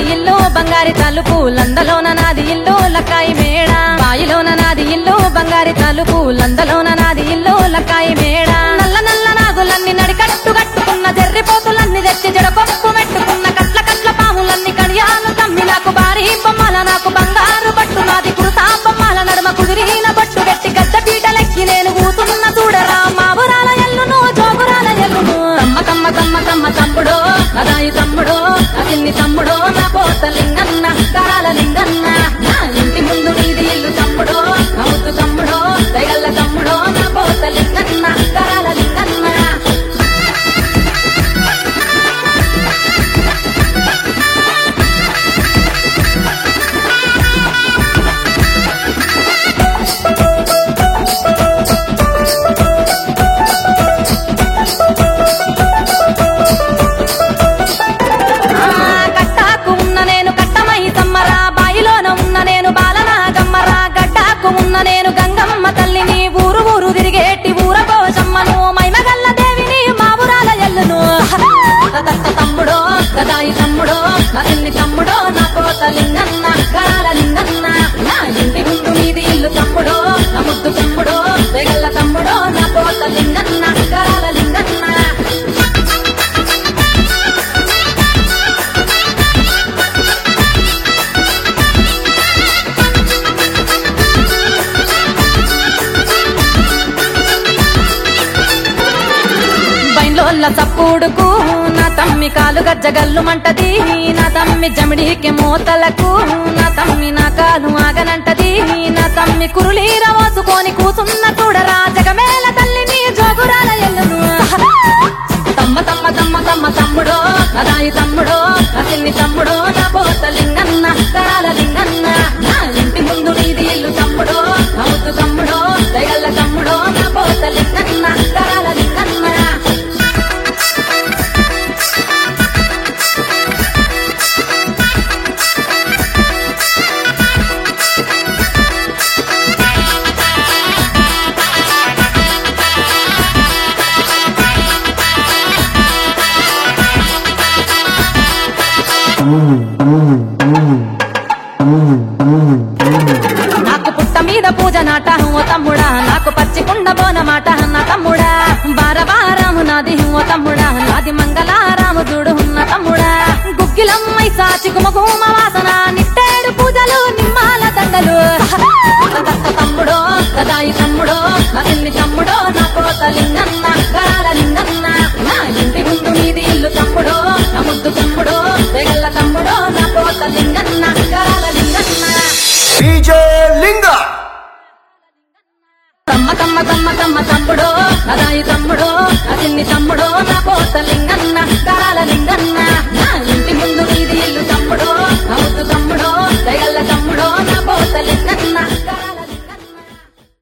ఇల్లు బంగారి తలుపు లందలోన నాది ఇల్లు లక్కాయి మేడ బాయిలోన నాది ఇల్లు బంగారి తలుపు లందలోన నాది ఇల్లు లక్కాయి మేడ నల్ల నల్ల నాగులన్నీ నడికట్టు కట్టుకున్న జర్రిపోతులన్నీ తెచ్చి జడకొప్పు మెట్టుకున్న కట్ల కట్ల పాములన్నీ కడియాలు తమ్మి నాకు భారీ బొమ్మల నాకు బంగారు పట్టు నాది కురుసా బొమ్మల నడుమ కుదిరిన పట్టు గట్టి గద్ద పీటలెక్కి నేను కూతున్న చూడరా మాబురాల ఎల్లును జోగురాల ఎల్లును కమ్మ కమ్మ కమ్మ కమ్మ తమ్ముడో అదాయి తమ్ముడో అదిన్ని తమ్ముడో నా పోత లింగన్న కరాల లింగన్న నా ఇంటి ముందు నీది ఇల్లు తమ్ముడో అవుతు తమ్ముడో దయగల్ల తమ్ముడో నా పోత లింగన్న కరాల లింగన్న ఆ, కట్టాకు ఉన్న నేను కట్టమై తమ్మరా బాయిలోన ఉన్న నేను బాలనా గమ్మరా గడ్డాకు ఉన్న నేను గంగమ్మ తల్లిని ఊరు ఊరు తిరిగేటి ఊర కోసమ్మను మైమగల్ల దేవిని మావురాల ఎల్లును తత్త తమ్ముడో కదాయి తమ్ముడో కదిన్ని తమ్ముడో నా కోత లింగన్న కరాల లింగన్న నా ఇంటి ముందు నీది ఇల్లు తమ్ముడో నా ముద్దు తమ్ముడో తెగల్ల తమ్ముడో నా కోత లింగన్న కరాల లింగన్న బైండ్లోల్ల చప్పుడుకు నా తమ్మి కాలు గజ్జగల్లు మంటది నా తమ్మి జమిడికి మూతలకు నా తమ్మి నా కాలు ఆగనంటది నా తమ్మి కురులీర మోసుకొని కూసున్న చూడరా జగమేల తల్లిని జోగురాల ఎల్లును తమ్మ తమ్మ తమ్మ తమ్మ తమ్ముడో అదాయి తమ్ముడో అతిన్ని తమ్ముడో నా పోత లింగన్న కరాల లింగన్న నా ఇంటి ముందు నీది ఇల్లు తమ్ముడో అవుతు తమ్ముడో దయగల్ల తమ్ముడో నా పోత లింగన్న కరాల లింగన్న నాకు పుట్ట మీద పూజ నాట ఓ తమ్ముడా నాకు పచ్చి కుండ బోనమాట నా తమ్ముడా బారవారాము నాది ఓ తమ్ముడా నాది మంగళారాము చూడు ఉన్న తమ్ముడా గుగ్గిలమ్మై సాచి గుమగుమ వాసన నిట్టేడు పూజలు నిమ్మాల దండలు తత్త తమ్ముడో కదాయి తమ్ముడో అదిన్ని తమ్ముడో నా కోత లింగన్న కరాల లింగన్న నా ఇంటి ముందు నీది ఇల్లు తమ్ముడో నా ముద్దు తమ్ముడో తెగల్ల తమ్ముడో నా కోత లింగన్న కరాల లింగన్న DJ Linga. తమ్మ తమ్మ తమ్మ తమ్మ తమ్ముడో అదాయి తమ్ముడో అదిన్ని తమ్ముడో నా పోత లింగన్న కరాల లింగన్న